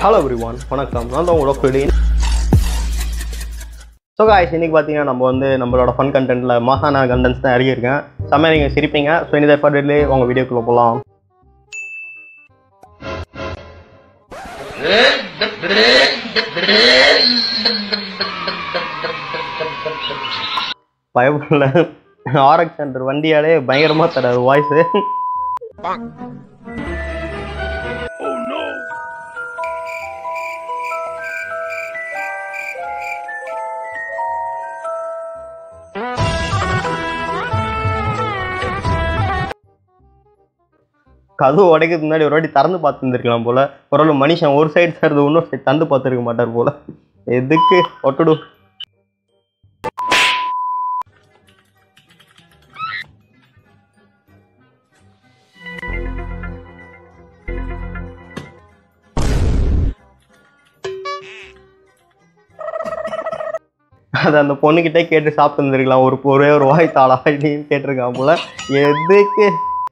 hello everyone வணக்கம் நான் தான் உங்களோட ஃபிலின் ஸோ காய்ஸ் இன்னைக்கு பார்த்தீங்கன்னா நம்ம வந்து நம்மளோட ஃபன் கண்டென்ட்டில் மாசான கண்டென்ட்ஸ் தான் இறங்கியிருக்கேன் செம்மையாக நீங்கள் சிரிப்பீங்க ஸோ இந்த படத்துலேயே உங்கள் வீடியோக்குள்ளே போகலாம் பயப்படல ஆர்எக்ஸ் சென்டர் வண்டியாலே பயங்கரமாக தராது வாய்ஸு கதவு உடைக்கிறதுக்கு முன்னாடி ஒரு வாட்டி திறந்து பார்த்துருந்துருக்கலாம் போல ஒரு மனுஷன் ஒரு சைடு தருது இன்னொரு சைடு தந்து பார்த்துருக்க மாட்டார் போல எதுக்கு ஒட்டுடு அது அந்த பொண்ணுகிட்டே கேட்டு சாப்பிட்டு இருந்திருக்கலாம் ஒரு ஒரே ஒரு வாய் தாளா அப்படின்னு கேட்டிருக்கான் போல எதுக்கு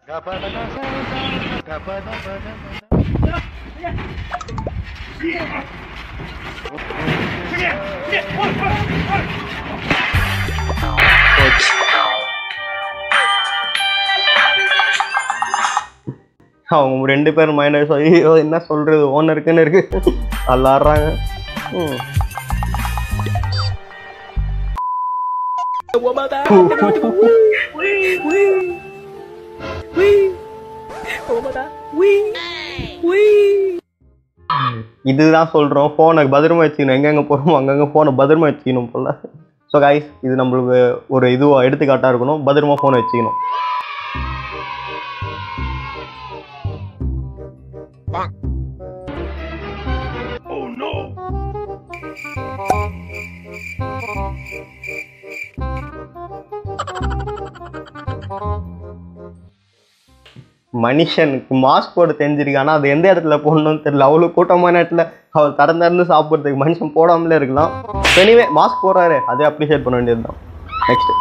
அவங்க ரெண்டு பேரும் மைனஸ் ஐயோ என்ன சொல்றது ஓனருக்குன்னு இருக்கு அல்லாடுறாங்க ம் இதுதான் சொல்கிறோம் ஃபோனை பத்திரமா வச்சுக்கணும் எங்கெங்கே போகிறோமோ அங்கங்கே ஃபோனை பத்திரமா வச்சுக்கணும் போல ஸோ கைஸ் இது நம்மளுக்கு ஒரு இதுவாக எடுத்துக்காட்டாக இருக்கணும் பத்திரமா ஃபோனை வச்சுக்கணும் மனுஷனுக்கு மாஸ்க் போட தெரிஞ்சிருக்கு ஆனால் அது எந்த இடத்துல போடணும்னு தெரியல அவ்வளோ கூட்டமான இடத்துல அவர் திறந்து திறந்து சாப்பிட்றதுக்கு மனுஷன் போடாமலே இருக்கலாம் எனிவே மாஸ்க் போடுறாரு அதே அப்ரிஷியேட் பண்ண வேண்டியது தான் நெக்ஸ்ட்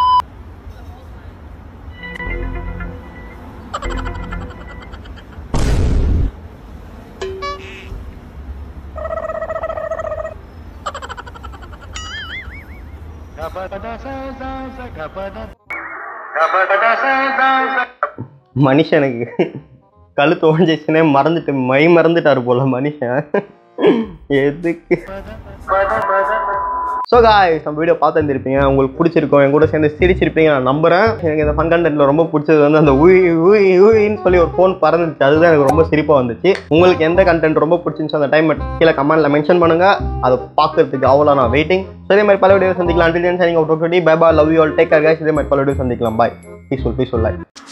மனுஷனுக்கு கழுத்து ஒழிஞ்சிச்சுனே மறந்துட்டு மை மறந்துட்டாரு போல மனுஷன் எதுக்கு ஸோ காய்ஸ் நம்ம வீடியோ பார்த்துருந்துருப்பீங்க உங்களுக்கு பிடிச்சிருக்கோம் என் கூட சேர்ந்து சிரிச்சிருப்பீங்க நான் நம்புறேன் எனக்கு இந்த ஃபன் கண்டென்ட்ல ரொம்ப பிடிச்சது வந்து அந்த உய் உய் உயின்னு சொல்லி ஒரு ஃபோன் பறந்துச்சு அதுதான் எனக்கு ரொம்ப சிரிப்பாக வந்துச்சு உங்களுக்கு எந்த கண்டென்ட் ரொம்ப பிடிச்சிருந்துச்சு அந்த டைம் கீழே கமெண்ட்ல மென்ஷன் பண்ணுங்க அதை பார்க்கறதுக்கு அவ்வளோ நான் வெயிட்டிங் ஸோ இதே மாதிரி பல வீடியோ சந்திக்கலாம் until signing out bye bye love you all take care guys இதே மாதிரி பல வீடியோ சந்திக்கலாம் பாய் பீஸ்ஃபுல் பீஸ்ஃபுல் லைஃப்